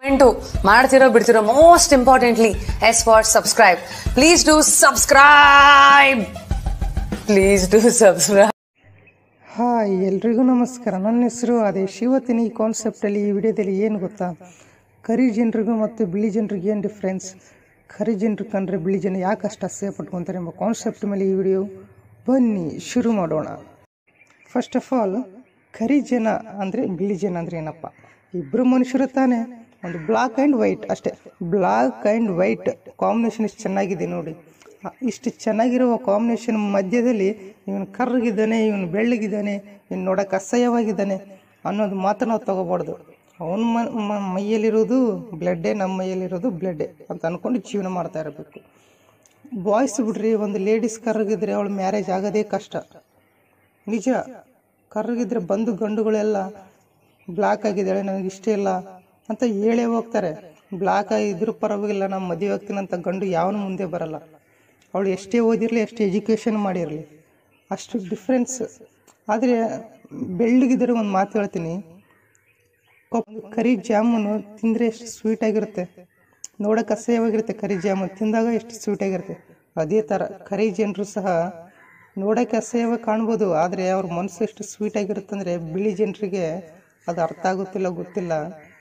to ಮಾಡ್ತಿರೋ ಬಿಡ್ತಿರೋ most importantly yes for subscribe please do subscribe please do subscribe hi ಎಲ್ರಿಗೂ ನಮಸ್ಕಾರ ನನ್ನ ಹೆಸರು ಆದೇಶ್ ಇವತ್ತಿನ ಈ ಕಾನ್ಸೆಪ್ಟಲ್ಲಿ ಈ ವಿಡಿಯೋದಲ್ಲಿ ಏನು ಗೊತ್ತಾ ಕರಿ ಜನರಿಗೂ ಮತ್ತು ಬಿಳಿ ಜನರಿಗೆ ಏನು ಡಿಫ್ರೆನ್ಸ್ ಕರಿ ಜನರು ಕಂಡ್ರೆ ಬಿಳಿ ಜನ ಯಾಕೆ ಅಷ್ಟು ಅಸಹ್ಯ ಪಟ್ಕೊತಾರೆ ಎಂಬ ಕಾನ್ಸೆಪ್ಟ್ ಮೇಲೆ ಈ ವಿಡಿಯೋ ಬನ್ನಿ ಶುರು ಮಾಡೋಣ ಫಸ್ಟ್ ಆಫ್ ಆಲ್ ಕರಿ ಜನ ಅಂದರೆ ಬಿಳಿ ಜನ ಅಂದರೆ ಏನಪ್ಪ ಇಬ್ಬರು ಮನುಷ್ಯರು ತಾನೇ ಒಂದು ಬ್ಲಾಕ್ ಆ್ಯಂಡ್ ವೈಟ್ ಅಷ್ಟೇ ಬ್ಲಾಕ್ ಆ್ಯಂಡ್ ವೈಟ್ ಕಾಂಬಿನೇಷನ್ ಇಷ್ಟು ಚೆನ್ನಾಗಿದೆ ನೋಡಿ ಆ, ಇಷ್ಟು ಚೆನ್ನಾಗಿರುವ ಕಾಂಬಿನೇಷನ್ ಮಧ್ಯದಲ್ಲಿ ಇವನು ಕರ್ರಗಿದ್ದಾನೆ ಇವನು ಬೆಳ್ಳಗಿದ್ದಾನೆ ಇವನು ನೋಡೋಕೆ ಅಸಹ್ಯವಾಗಿದ್ದಾನೆ ಅನ್ನೋದು ಮಾತ್ರ ನಾವು ತಗೋಬಾರ್ದು ಅವನ ಮ ಮೈಯಲ್ಲಿರೋದು ಬ್ಲಡ್ಡೇ ನಮ್ಮ ಮೈಯಲ್ಲಿರೋದು ಬ್ಲಡ್ಡೇ ಅಂತ ಅಂದ್ಕೊಂಡು ಜೀವನ ಮಾಡ್ತಾ ಇರಬೇಕು ಬಾಯ್ಸ್ ಬಿಡ್ರಿ ಒಂದು ಲೇಡೀಸ್ ಕರ್ರಗಿದ್ರೆ ಅವಳು ಮ್ಯಾರೇಜ್ ಆಗೋದೇ ಕಷ್ಟ ನಿಜ ಕರ್ರಗಿದ್ರೆ ಬಂದು ಗಂಡುಗಳೆಲ್ಲ ಬ್ಲಾಕ್ ಆಗಿದ್ದಾಳೆ ನನಗೆ ಇಷ್ಟ ಇಲ್ಲ ಅಂತ ಹೇಳೇ ಹೋಗ್ತಾರೆ ಬ್ಲಾಕ್ ಆಗಿದ್ರು ಪರವಾಗಿಲ್ಲ ನಾನು ಮದುವೆ ಆಗ್ತೀನಿ ಅಂತ ಗಂಡು ಯಾವನು ಮುಂದೆ ಬರಲ್ಲ ಅವಳು ಎಷ್ಟೇ ಓದಿರಲಿ ಎಷ್ಟೇ ಎಜುಕೇಷನ್ ಮಾಡಿರಲಿ ಅಷ್ಟು ಡಿಫ್ರೆನ್ಸ್ ಆದರೆ ಬೆಳ್ಳಗಿದ್ರೆ ಒಂದು ಮಾತು ಹೇಳ್ತೀನಿ ಒಂದು ಕರಿ ಜಾಮೂನು ತಿಂದರೆ ಎಷ್ಟು ಸ್ವೀಟ್ ಆಗಿರುತ್ತೆ ನೋಡೋಕೆ ಅಸಹ್ಯವಾಗಿರುತ್ತೆ ಕರಿ ಜಾಮೂನು ತಿಂದಾಗ ಎಷ್ಟು ಸ್ವೀಟ್ ಆಗಿರುತ್ತೆ ಅದೇ ಥರ ಕರಿ ಜನರು ಸಹ ನೋಡೋಕ್ಕೆ ಅಸಹ್ಯವಾಗಿ ಕಾಣ್ಬೋದು ಆದರೆ ಅವ್ರ ಮನಸ್ಸು ಎಷ್ಟು ಸ್ವೀಟ್ ಆಗಿರುತ್ತೆ ಅಂದರೆ ಬಿಳಿ ಜನರಿಗೆ ಅದು ಅರ್ಥ ಆಗುತ್ತಿಲ್ಲ ಗೊತ್ತಿಲ್ಲ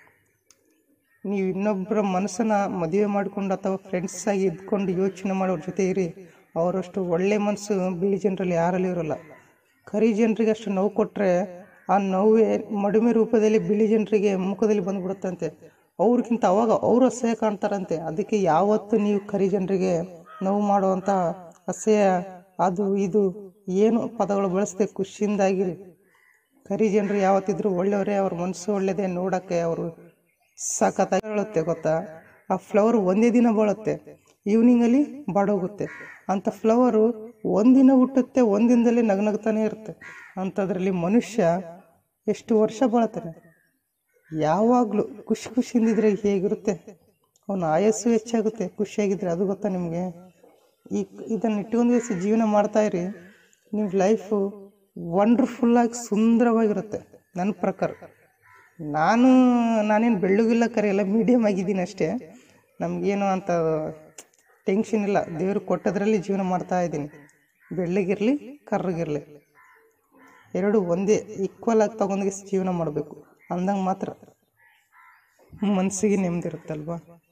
ನೀವು ಇನ್ನೊಬ್ಬರ ಮನಸ್ಸನ್ನ ಮದುವೆ ಮಾಡಿಕೊಂಡು ಅಥವಾ ಫ್ರೆಂಡ್ಸ್ ಆಗಿ ಇದ್ಕೊಂಡು ಯೋಚನೆ ಮಾಡೋರ ಜೊತೆ ಇರಿ ಅವರಷ್ಟು ಒಳ್ಳೆ ಮನಸ್ಸು ಬಿಳಿ ಜನರಲ್ಲಿ ಯಾರಲ್ಲಿ ಇರೋಲ್ಲ ಕರಿ ಜನರಿಗೆ ಅಷ್ಟು ನೋವು ಕೊಟ್ಟರೆ ಆ ನೋವೇ ಮಡಿಮೆ ರೂಪದಲ್ಲಿ ಬಿಳಿ ಜನರಿಗೆ ಮುಖದಲ್ಲಿ ಬಂದ್ಬಿಡುತ್ತಂತೆ ಅವ್ರಿಗಿಂತ ಅವಾಗ ಅವರು ಅಸಹ್ಯ ಕಾಣ್ತಾರಂತೆ ಅದಕ್ಕೆ ಯಾವತ್ತು ನೀವು ಕರಿ ಜನರಿಗೆ ನೋವು ಮಾಡುವಂಥ ಅಸಹ್ಯ ಅದು ಇದು ಏನು ಪದಗಳು ಬಳಸದೆ ಖುಷಿಯಿಂದಾಗಿರಿ ಕರಿ ಜನರು ಯಾವತ್ತಿದ್ರು ಒಳ್ಳೆಯವರೇ ಅವ್ರ ಮನಸ್ಸು ಒಳ್ಳೆಯದೇ ನೋಡೋಕ್ಕೆ ಅವರು ಸಖತ್ತಾಗಿ ಹೇಳುತ್ತೆ ಗೊತ್ತಾ ಆ ಫ್ಲವರ್ ಒಂದೇ ದಿನ ಬಾಳುತ್ತೆ ಈವ್ನಿಂಗಲ್ಲಿ ಬಾಡೋಗುತ್ತೆ ಅಂಥ ಫ್ಲವರು ಒಂದಿನ ಹುಟ್ಟುತ್ತೆ ಒಂದಿನದಲ್ಲಿ ನಗನಗ್ತಾನೆ ಇರುತ್ತೆ ಅಂಥದ್ರಲ್ಲಿ ಮನುಷ್ಯ ಎಷ್ಟು ವರ್ಷ ಬಾಳ್ತಾನೆ ಯಾವಾಗಲೂ ಖುಷಿ ಖುಷಿಯಿಂದಿದ್ರೆ ಹೇಗಿರುತ್ತೆ ಅವನ ಆಯಸ್ಸು ಹೆಚ್ಚಾಗುತ್ತೆ ಖುಷಿಯಾಗಿದ್ರೆ ಅದು ಗೊತ್ತಾ ನಿಮಗೆ ಈ ಇದನ್ನು ಇಟ್ಕೊಂಡು ದಿವಸ ಜೀವನ ಮಾಡ್ತಾ ಇರಿ ನಿಮ್ಮ ಲೈಫು ವಂಡರ್ಫುಲ್ಲಾಗಿ ಸುಂದರವಾಗಿರುತ್ತೆ ನನ್ನ ಪ್ರಕಾರ ನಾನು ನಾನೇನು ಬೆಳ್ಳಗಿಲ್ಲ ಕರೆಯಲ್ಲ ಮೀಡಿಯಮ್ ಆಗಿದ್ದೀನಿ ಅಷ್ಟೇ ನಮಗೇನು ಅಂತ ಟೆನ್ಷನ್ ಇಲ್ಲ ದೇವರು ಕೊಟ್ಟದ್ರಲ್ಲಿ ಜೀವನ ಮಾಡ್ತಾ ಇದ್ದೀನಿ ಬೆಳ್ಳಗಿರಲಿ ಕರ್ರಗಿರಲಿ ಎರಡು ಒಂದೇ ಈಕ್ವಲ್ ಆಗಿ ತಗೊಂಡು ಜೀವನ ಮಾಡಬೇಕು ಅಂದಂಗೆ ಮಾತ್ರ ಮನಸ್ಸಿಗೆ ನೆಮ್ಮದಿ ಇರುತ್ತಲ್ವಾ